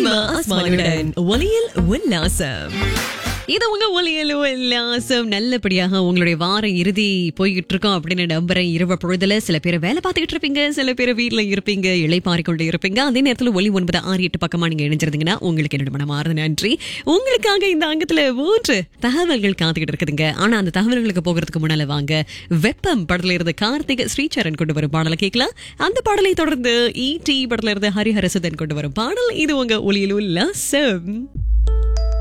ஃபாத்திமா அஸ்மானுடன் ஒலியில் உல்லாசம் இது உங்க ஒலியல் உல்லாசம் நல்லபடியாக உங்களுடைய வார இறுதி போய்கிட்டு இருக்கோம் அப்படின்னு நம்புறேன் இரவு பொழுதுல சில பேர் வேலை பார்த்துக்கிட்டு இருப்பீங்க சில பேர் வீட்டுல இருப்பீங்க இளைப்பாரி கொண்டு இருப்பீங்க அதே நேரத்துல ஒலி ஒன்பது ஆறு எட்டு பக்கமா நீங்க இணைஞ்சிருந்தீங்கன்னா உங்களுக்கு என்னோட மனமார்ந்த நன்றி உங்களுக்காக இந்த அங்கத்துல மூன்று தகவல்கள் காத்துக்கிட்டு இருக்குதுங்க ஆனா அந்த தகவல்களுக்கு போகிறதுக்கு முன்னால வாங்க வெப்பம் படத்துல இருந்து கார்த்திக் ஸ்ரீசரண் கொண்டு வரும் பாடலை கேட்கலாம் அந்த பாடலை தொடர்ந்து ஈ டி படத்துல இருந்து ஹரிஹரசுதன் கொண்டு வரும் பாடல் இது உங்க ஒலியில் உல்லாசம்